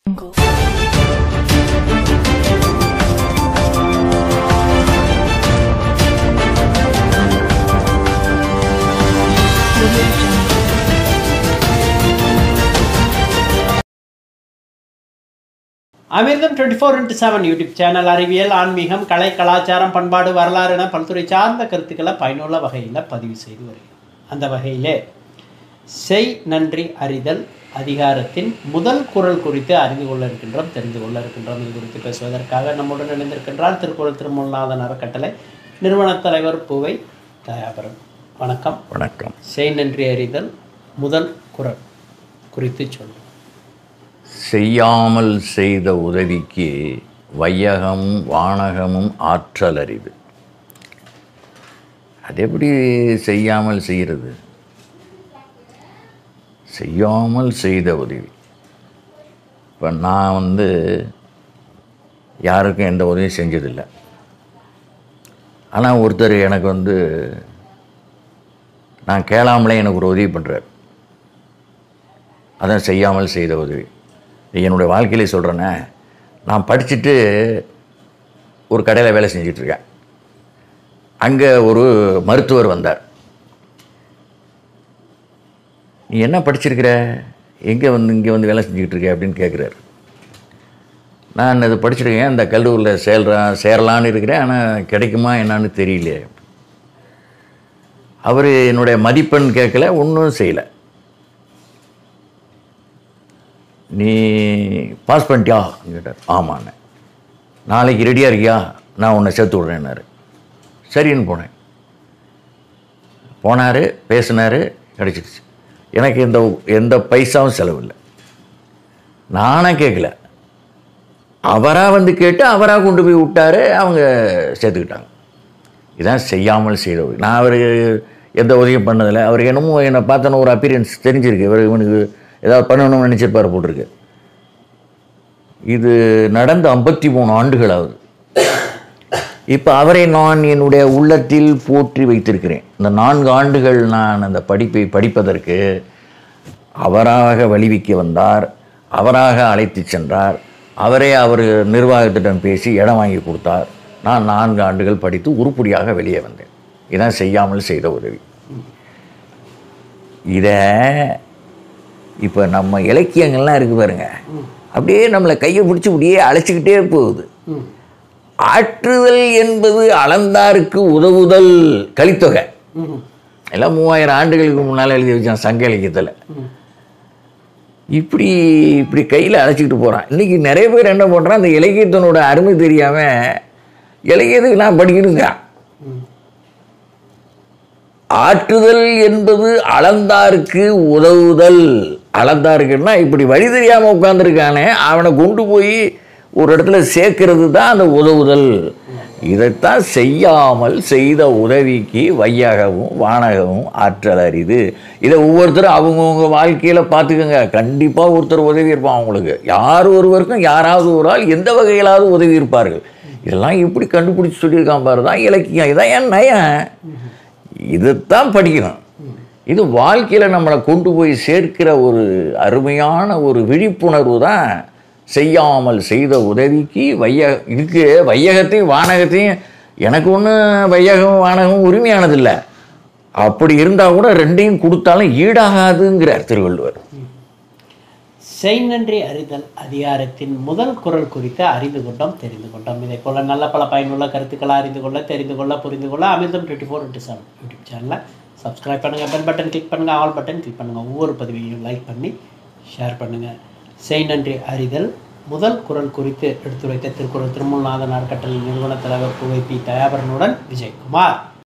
அமிர்தம் twenty four into seven YouTube channel அறிவியல் ஆன்மீகம் கலை கலாச்சாரம் பண்பாடு வரலாறு என பல்துறை சார்ந்த கருத்துக்களை பயனுள்ள வகையில் பதிவு செய்து வருகிறோம் அந்த வகையிலே செய் நன்றி அறிதல் அதிகாரத்தின் முதல் குரல் குறித்து அறிந்து கொள்ள இருக்கின்றோம் தெரிந்து கொள்ள இருக்கின்றோம் இது குறித்து பேசுவதற்காக நம்முடன் இணைந்திருக்கின்றார் திருக்குறள் திருமூலநாதன் அறக்கட்டளை நிறுவனத் தலைவர் பூவை தயாபரம் வணக்கம் வணக்கம் செய் நன்றி அறிதல் முதல் குரல் குறித்து சொல்லுங்கள் செய்யாமல் செய்த உதவிக்கு வையகமும் வானகமும் ஆற்றல் அறிவு அது எப்படி செய்யாமல் செய்கிறது செய்யாமல் செய்த உதவி இப்போ நான் வந்து யாருக்கும் எந்த உதவியும் செஞ்சதில்லை ஆனால் ஒருத்தர் எனக்கு வந்து நான் கேளாமலே எனக்கு ஒரு உதவி பண்ணுறார் அதான் செய்யாமல் செய்த உதவி என்னுடைய வாழ்க்கையிலே சொல்கிறேன்னே நான் படிச்சுட்டு ஒரு கடையில் வேலை செஞ்சிட்ருக்கேன் அங்கே ஒரு மருத்துவர் வந்தார் நீ என்ன படிச்சிருக்கிற எங்கே வந்து இங்கே வந்து வேலை செஞ்சுக்கிட்டு இருக்க அப்படின்னு கேட்குறாரு நான் அது படிச்சிருக்கேன் இந்த கல்லூரியில் சேர்றேன் சேரலான்னு இருக்கிறேன் ஆனால் கிடைக்குமா என்னன்னு தெரியல அவர் என்னுடைய மதிப்பெண் கேட்கல ஒன்றும் செய்யலை நீ பாஸ் பண்ணிட்டியா கேட்டார் ஆமாண்ணே நாளைக்கு ரெடியாக இருக்கியா நான் உன்னை சேர்த்து விட்றேன்னாரு சரின்னு போனேன் போனார் பேசினார் கிடச்சிடுச்சு எனக்கு எந்த எந்த பைசாவும் செலவில்லை நானே கேட்கல அவராக வந்து கேட்டு அவராக கொண்டு போய் விட்டாரு அவங்க சேர்த்துக்கிட்டாங்க இதான் செய்யாமல் செய்த உதவி நான் அவர் எந்த உதவியும் பண்ணதில்லை அவர் என்னமோ என்னை பார்த்தோன்னு ஒரு அப்பீரியன்ஸ் தெரிஞ்சிருக்கு இவர் இவனுக்கு ஏதாவது பண்ணணும்னு நினச்சிருப்பார் போட்டிருக்கு இது நடந்த ஐம்பத்தி மூணு ஆண்டுகள் ஆகுது இப்போ அவரை நான் என்னுடைய உள்ளத்தில் போற்றி வைத்திருக்கிறேன் இந்த நான்கு ஆண்டுகள் நான் அந்த படிப்பை படிப்பதற்கு அவராக வழிவிக்க வந்தார் அவராக அழைத்து சென்றார் அவரே அவர் நிர்வாகத்திடம் பேசி இடம் வாங்கி கொடுத்தார் நான் நான்கு ஆண்டுகள் படித்து உருப்படியாக வெளியே வந்தேன் இதான் செய்யாமல் செய்த உதவி இதை இப்போ நம்ம இலக்கியங்கள்லாம் இருக்கு பாருங்க அப்படியே நம்மளை கையை பிடிச்சி அப்படியே அழைச்சிக்கிட்டே போகுது ஆற்றுதல் என்பது அளந்தாருக்கு உதவுதல் கலித்தொகை எல்லாம் மூவாயிரம் ஆண்டுகளுக்கு முன்னால் எழுதி வச்சான் சங்க இலக்கியத்தில் இப்படி இப்படி கையில் அழைச்சிக்கிட்டு போகிறான் இன்றைக்கி நிறைய பேர் என்ன பண்ணுறான் அந்த இலக்கியத்தினோட அருமை தெரியாமல் இலக்கியத்துக்கு நான் படிக்கணுங்க ஆற்றுதல் என்பது அளந்தாருக்கு உதவுதல் அளந்தாருக்குன்னா இப்படி வழி தெரியாமல் உட்காந்துருக்கானே அவனை கொண்டு போய் ஒரு இடத்துல சேர்க்கறது தான் அந்த உதவுதல் இதைத்தான் செய்யாமல் செய்த உதவிக்கு வையகமும் வானகமும் ஆற்றல் அரிது இதை ஒவ்வொருத்தரும் அவங்கவுங்க வாழ்க்கையில் பார்த்துக்கோங்க கண்டிப்பாக ஒருத்தர் உதவி இருப்பான் அவங்களுக்கு யார் ஒருவருக்கும் யாராவது ஒரு ஆள் எந்த வகையிலாவது உதவி இருப்பார்கள் இதெல்லாம் எப்படி கண்டுபிடிச்சி சொல்லியிருக்கான் பாரு தான் இலக்கியம் இதான் என் நயம் இதைத்தான் படிக்கணும் இது வாழ்க்கையில் நம்மளை கொண்டு போய் சேர்க்கிற ஒரு அருமையான ஒரு விழிப்புணர்வு தான் செய்யாமல் செய்த உதவிக்கு வைய இதுக்கு வையகத்தையும் வானகத்தையும் எனக்கு ஒன்றும் வையகம் வானகம் உரிமையானதில்லை அப்படி இருந்தால் கூட ரெண்டையும் கொடுத்தாலும் ஈடாகாதுங்கிறார் திருவள்ளுவர் செய் நன்றி அறிதல் அதிகாரத்தின் முதல் குரல் குறித்து அறிந்து கொண்டோம் தெரிந்து கொண்டோம் இதே போல நல்ல பல பயனுள்ள கருத்துக்களை அறிந்து கொள்ள தெரிந்து கொள்ள புரிந்து கொள்ள Amirtham twenty four into seven YouTube சேனலை சப்ஸ்கிரைப் பண்ணுங்கள் பெல் பட்டன் கிளிக் பண்ணுங்கள் ஆல் பட்டன் கிளிக் பண்ணுங்கள் ஒவ்வொரு பதிவையும் லைக் பண்ணி ஷேர் பண்ணுங்கள் செய் நன்றி அறிதல் முதல் குரல் குறித்து எடுத்துரைத்த திருக்குறள் திருமூலநாதன் அறக்கட்டளை நிறுவன தலைவர் புவை பி தயாபரனுடன் விஜயகுமார்